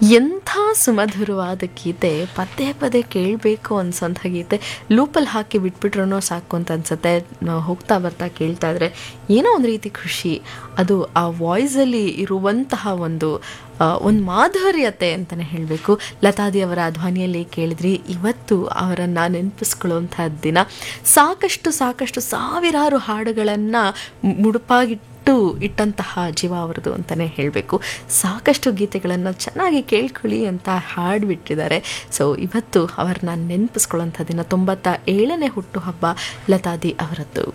ಎಂಥ ಸುಮಧುರವಾದ ಗೀತೆ ಪದೇ ಪದೇ ಕೇಳಬೇಕು ಅನ್ಸೋಂಥ ಗೀತೆ ಲೂಪಲ್ಲಿ ಹಾಕಿ ಬಿಟ್ಬಿಟ್ರೂ ಸಾಕು ಅಂತ ಅನ್ಸುತ್ತೆ ನಾವು ಹೋಗ್ತಾ ಬರ್ತಾ ಕೇಳ್ತಾ ಇದ್ರೆ ಏನೋ ಒಂದು ರೀತಿ ಖುಷಿ ಅದು ಆ ವಾಯ್ಸಲ್ಲಿ ಇರುವಂತಹ ಒಂದು ಒಂದು ಮಾಧುರ್ಯತೆ ಅಂತಲೇ ಹೇಳಬೇಕು ಲತಾದಿ ಅವರ ಧ್ವನಿಯಲ್ಲಿ ಕೇಳಿದ್ರಿ ಇವತ್ತು ಅವರನ್ನು ನೆನಪಿಸ್ಕೊಳ್ಳುವಂಥ ದಿನ ಸಾಕಷ್ಟು ಸಾಕಷ್ಟು ಸಾವಿರಾರು ಹಾಡುಗಳನ್ನು ಮುಡುಪಾಗಿಟ್ಟು ಇಟ್ಟು ಇಟ್ಟಂತಹ ಜೀವ ಅವರದು ಅಂತಲೇ ಹೇಳಬೇಕು ಸಾಕಷ್ಟು ಗೀತೆಗಳನ್ನು ಚೆನ್ನಾಗಿ ಕೇಳ್ಕೊಳ್ಳಿ ಅಂತ ಹಾಡಿಬಿಟ್ಟಿದ್ದಾರೆ ಸೊ ಇವತ್ತು ಅವ್ರನ್ನ ನೆನಪಿಸ್ಕೊಳ್ಳೋಂಥ ದಿನ ತೊಂಬತ್ತ ಏಳನೇ ಹುಟ್ಟುಹಬ್ಬ ಲತಾದಿ ಅವರದ್ದು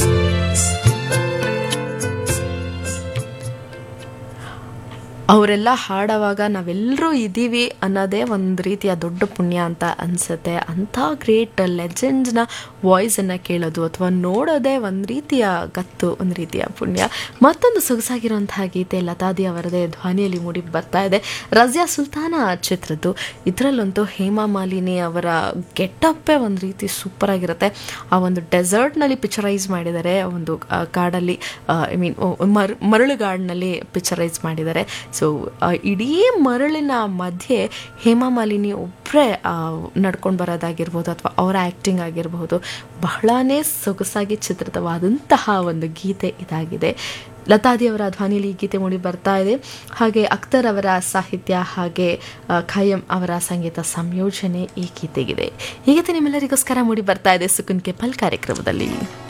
ಅವರೆಲ್ಲ ಹಾಡುವಾಗ ನಾವೆಲ್ಲರೂ ಇದ್ದೀವಿ ಅನ್ನೋದೇ ಒಂದು ರೀತಿಯ ದೊಡ್ಡ ಪುಣ್ಯ ಅಂತ ಅನಿಸುತ್ತೆ ಅಂಥ ಗ್ರೇಟ್ ಲೆಜೆಂಡ್ಸ್ನ ವಾಯ್ಸನ್ನು ಕೇಳೋದು ಅಥವಾ ನೋಡೋದೇ ಒಂದು ರೀತಿಯ ಗತ್ತು ಒಂದು ರೀತಿಯ ಪುಣ್ಯ ಮತ್ತೊಂದು ಸೊಗಸಾಗಿರುವಂತಹ ಗೀತೆ ಲತಾದಿ ಅವರದೇ ಧ್ವನಿಯಲ್ಲಿ ಮೂಡಿ ಬರ್ತಾ ಇದೆ ರಜಿಯಾ ಸುಲ್ತಾನ ಚಿತ್ರದ್ದು ಇದರಲ್ಲಂತೂ ಹೇಮಾ ಮಾಲಿನಿ ಅವರ ಗೆಟಪ್ಪೇ ಒಂದು ರೀತಿ ಸೂಪರ್ ಆಗಿರುತ್ತೆ ಆ ಒಂದು ಡೆಸರ್ಟ್ನಲ್ಲಿ ಪಿಕ್ಚರೈಸ್ ಮಾಡಿದ್ದಾರೆ ಒಂದು ಕಾಡಲ್ಲಿ ಐ ಮೀನ್ ಮರ್ ಮರಳುಗಾಡಿನಲ್ಲಿ ಪಿಕ್ಚರೈಸ್ ಮಾಡಿದ್ದಾರೆ ಸೊ ಇಡೀ ಮರಳಿನ ಮಧ್ಯೆ ಹೇಮಾ ಮಾಲಿನಿ ಒಬ್ಬರೇ ನಡ್ಕೊಂಡು ಬರೋದಾಗಿರ್ಬೋದು ಅಥವಾ ಅವರ ಆ್ಯಕ್ಟಿಂಗ್ ಆಗಿರಬಹುದು ಬಹಳನೇ ಸೊಗಸಾಗಿ ಚಿತ್ರಿತವಾದಂತಹ ಒಂದು ಗೀತೆ ಇದಾಗಿದೆ ಲತಾದಿಯವರ ಧ್ವನಿಯಲ್ಲಿ ಈ ಗೀತೆ ಮೂಡಿ ಬರ್ತಾ ಇದೆ ಹಾಗೆ ಅಖ್ತರ್ ಅವರ ಸಾಹಿತ್ಯ ಹಾಗೆ ಖಾಯಂ ಅವರ ಸಂಗೀತ ಸಂಯೋಜನೆ ಈ ಗೀತೆಗಿದೆ ಈ ಗೀತೆ ನಿಮ್ಮೆಲ್ಲರಿಗೋಸ್ಕರ ಮೂಡಿ ಬರ್ತಾ ಇದೆ ಸುಕುನ್ ಕೆಪಲ್ ಕಾರ್ಯಕ್ರಮದಲ್ಲಿ